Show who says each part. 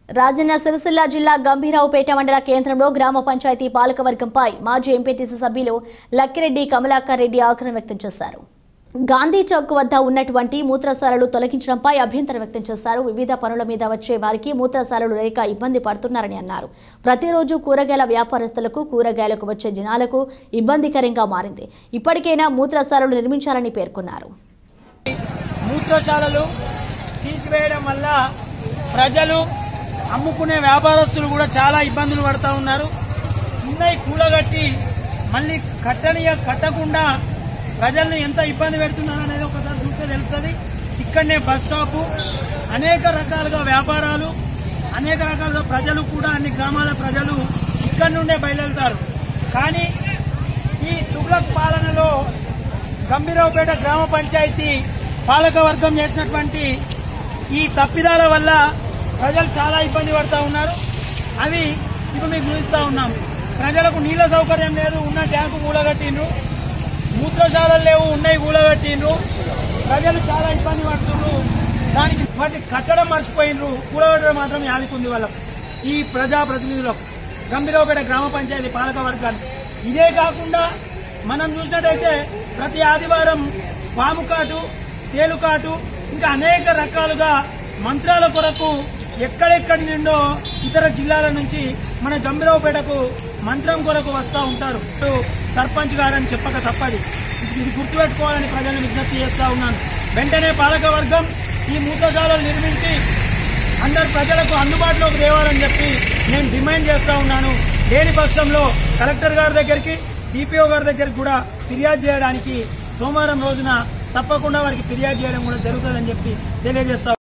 Speaker 1: రాజన్న సిరిసిల్ల జిల్లా గంభీరావుపేట మండల కేంద్రంలో గ్రామ పంచాయతీ పాలకవర్గంపై మాజీ ఎంపీటీసీ సభ్యులు లక్కిరెడ్డి కమలాకర్ రెడ్డి ఆగ్రహం వ్యక్తం చేశారు గాంధీ చౌక్ వద్ద ఉన్నటువంటి మూత్రశాలలు తొలగించడంపై అభ్యంతరం వ్యక్తం చేశారు వివిధ పనుల మీద వచ్చే వారికి మూత్రశాలలు లేక ఇబ్బంది పడుతున్నారని అన్నారు ప్రతిరోజు కూరగాయల వ్యాపారస్తులకు కూరగాయలకు వచ్చే జనాలకు ఇబ్బందికరంగా మారింది ఇప్పటికైనా మూత్రశాలలు నిర్మించాలని పేర్కొన్నారు
Speaker 2: మూత్రశాలలు తీసివేయడం వల్ల ప్రజలు అమ్ముకునే వ్యాపారస్తులు కూడా చాలా ఇబ్బందులు పడతా ఉన్నారు ఉన్నాయి కూలగట్టి మళ్ళీ కట్టనియ కట్టకుండా ప్రజల్ని ఎంత ఇబ్బంది పెడుతున్నారు అనేది ఒకసారి చూస్తే తెలుస్తుంది ఇక్కడనే బస్ స్టాపు అనేక రకాలుగా వ్యాపారాలు అనేక రకాలుగా ప్రజలు కూడా అన్ని గ్రామాల ప్రజలు ఇక్కడి నుండే బయలుదేరుతారు కానీ ఈ తుగ్లక్ పాలనలో గంభీరావుపేట గ్రామ పంచాయతీ పాలక వర్గం చేసినటువంటి ఈ తప్పిదాల వల్ల ప్రజలు చాలా ఇబ్బంది పడతా ఉన్నారు అవి ఇప్పుడు మీకు చూపిస్తా ఉన్నాం ప్రజలకు నీళ్ల సౌకర్యం లేదు ఉన్న ట్యాంకు కూలగట్టిండ్రు మూత్రశాలలు లేవు ఉన్నాయి కూలగట్టిండ్రు ప్రజలు చాలా ఇబ్బంది పడుతున్నారు దానికి వాటి కట్టడం మర్చిపోయినరు కూలగట్టడం మాత్రం యాదికుంది వాళ్ళకు ఈ ప్రజాప్రతినిధులకు గంభీరావుపేట గ్రామ పంచాయతీ పాలక వర్గానికి ఇదే కాకుండా మనం చూసినట్టయితే ప్రతి ఆదివారం పాముకాటు తేలుకాటు ఇంకా అనేక రకాలుగా మంత్రాల కొరకు ఎక్కడెక్కడి నుండో ఇతర జిల్లాల నుంచి మన గంభీరావుపేటకు మంత్రం కొరకు వస్తూ ఉంటారు ఇటు సర్పంచ్ గారని చెప్పక తప్పది ఇది గుర్తుపెట్టుకోవాలని ప్రజలను విజ్ఞప్తి చేస్తా ఉన్నాను వెంటనే పాలక వర్గం ఈ మూతశాలలు నిర్మించి అందరు ప్రజలకు అందుబాటులోకి తేవాలని చెప్పి నేను డిమాండ్ చేస్తా ఉన్నాను లేని పక్షంలో కలెక్టర్ గారి దగ్గరికి డిపిఓ గారి దగ్గరికి కూడా ఫిర్యాదు చేయడానికి సోమవారం రోజున తప్పకుండా వారికి ఫిర్యాదు చేయడం కూడా జరుగుతుందని చెప్పి తెలియజేస్తా